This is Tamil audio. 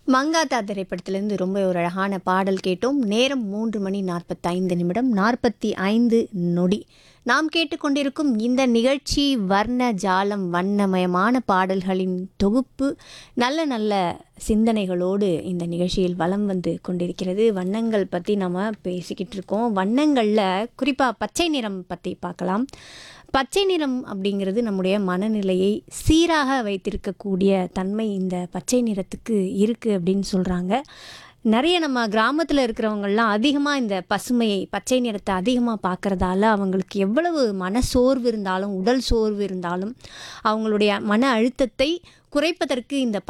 மங்காத்தா திரைப்படத்திலிருந்து ரொம்ப ஒரு அழகான பாடல் கேட்டோம் நேரம் மூன்று மணி நாற்பத்தைந்து நிமிடம் நாற்பத்தி ஐந்து நொடி நாம் கேட்டுக்கொண்டிருக்கும் இந்த நிகழ்ச்சி வர்ண ஜாலம் வண்ணமயமான பாடல்களின் தொகுப்பு நல்ல நல்ல சிந்தனைகளோடு இந்த நிகழ்ச்சியில் வலம் வந்து கொண்டிருக்கிறது வண்ணங்கள் பற்றி நம்ம பேசிக்கிட்டு இருக்கோம் வண்ணங்களில் குறிப்பாக பச்சை நிறம் பற்றி பார்க்கலாம் பச்சை நிறம் அப்படிங்கிறது நம்முடைய மனநிலையை சீராக வைத்திருக்கக்கூடிய தன்மை இந்த பச்சை நிறத்துக்கு இருக்குது அப்படின்னு சொல்கிறாங்க நிறைய நம்ம கிராமத்தில் இருக்கிறவங்கெல்லாம் அதிகமாக இந்த பசுமையை பச்சை நிறத்தை அதிகமாக பார்க்கறதால அவங்களுக்கு எவ்வளவு மன சோர்வு இருந்தாலும் உடல் சோர்வு இருந்தாலும் அவங்களுடைய மன அழுத்தத்தை குறைப்பதற்கு இந்த